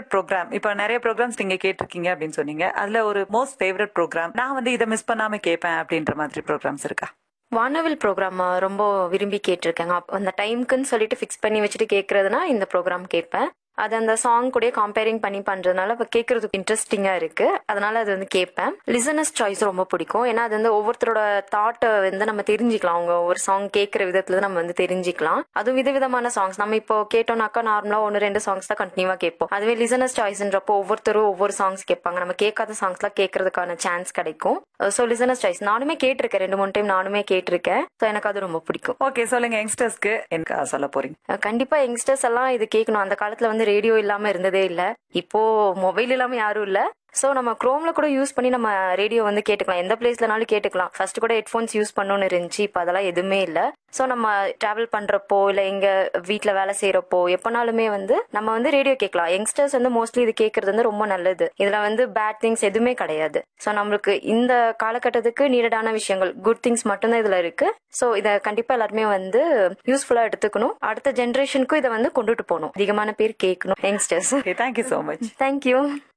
program இப்போ நிறைய programs நீங்க கேட்டிருக்கீங்க அப்படின்னு சொன்னீங்க அதுல ஒரு மோஸ்ட் ஃபேவரட் ப்ரோக்ராம் நான் வந்து இதை மிஸ் பண்ணாம கேட்பேன் அப்படின்ற மாதிரி ப்ரோக்ராம்ஸ் இருக்கா வானவில் ப்ரோக்ராம் ரொம்ப விரும்பி கேட்டிருக்கேங்க அப்ப அந்த டைம்க்குன்னு சொல்லிட்டு ஃபிக்ஸ் பண்ணி வச்சுட்டு கேட்கறதுனா இந்த ப்ரோக்ராம் கேட்பேன் அது அந்த சாங் கூட கம்பேரிங் பண்ணி பண்றதுனால இப்போ கேட்கறதுக்கு இன்ட்ரெஸ்டிங்கா இருக்கு அதனால அது வந்து கேட்பேன் லிசனஸ் சாய்ஸ் ரொம்ப பிடிக்கும் ஏன்னா அது வந்து ஒவ்வொருத்தரோட தாட்டை வந்து நம்ம தெரிஞ்சுக்கலாம் அவங்க ஒவ்வொரு சாங் கேட்கற விதத்துல நம்ம வந்து தெரிஞ்சுக்கலாம் அதுவும் விதவிதமான சாங்ஸ் நம்ம இப்போ கேட்டோம்னாக்கா நார்மலா ஒன்று ரெண்டு சாங்ஸ் தான் கண்டினியூவா கேட்போம் அதுவே லிசனஸ் சாய்ஸ்ன்றப்போ ஒவ்வொருத்தரும் ஒவ்வொரு சாங்ஸ் கேட்பாங்க நம்ம கேட்காத சாங்ஸ்லாம் கேட்கறதுக்கான சான்ஸ் கிடைக்கும் ஸோ லிசனஸ் சாய்ஸ் நானுமே கேட்டிருக்கேன் ரெண்டு மூணு டைம் நானுமே கேட்டிருக்கேன் ஸோ எனக்கு அது ரொம்ப பிடிக்கும் ஓகே சொல்லுங்க யங்ஸ்டர்ஸ்க்கு எனக்கு சொல்ல போறீங்க அஹ் கண்டிப்பா யங்ஸ்டர்ஸ் எல்லாம் இது கேட்கணும் அந்த காலத்துல வந்து ரேடியோ இல்லாம இருந்ததே இல்ல இப்போ மொபைல் இல்லாம யாரும் இல்ல சோ நம்ம குரோம்ல கூட யூஸ் பண்ணி நம்ம ரேடியோ வந்து கேட்டுக்கலாம் எந்த பிளேஸ்லனாலும் கேட்டுக்கலாம் ஃபர்ஸ்ட் கூட ஹெட்ஃபோன்ஸ் யூஸ் பண்ணணும்னு இருந்துச்சு இப்போ அதெல்லாம் எதுவுமே இல்ல சோ நம்ம டிராவல் பண்றப்போ இல்ல எங்க வீட்ல வேலை செய்யறப்போ எப்பனாலுமே வந்து நம்ம வந்து ரேடியோ கேட்கலாம் யங்ஸ்டர்ஸ் வந்து மோஸ்ட்லி இது கேட்கறது வந்து ரொம்ப நல்லது இதுல வந்து பேட் திங்ஸ் எதுவுமே கிடையாது சோ நம்மளுக்கு இந்த காலகட்டத்துக்கு நீடடான விஷயங்கள் குட் திங்ஸ் மட்டும்தான் இதுல இருக்கு சோ இத கண்டிப்பா எல்லாருமே வந்து யூஸ்ஃபுல்லா எடுத்துக்கணும் அடுத்த ஜெனரேஷனுக்கும் இதை வந்து கொண்டுட்டு போகணும் அதிகமான பேர் கேட்கணும் youngsters okay thank you so much thank you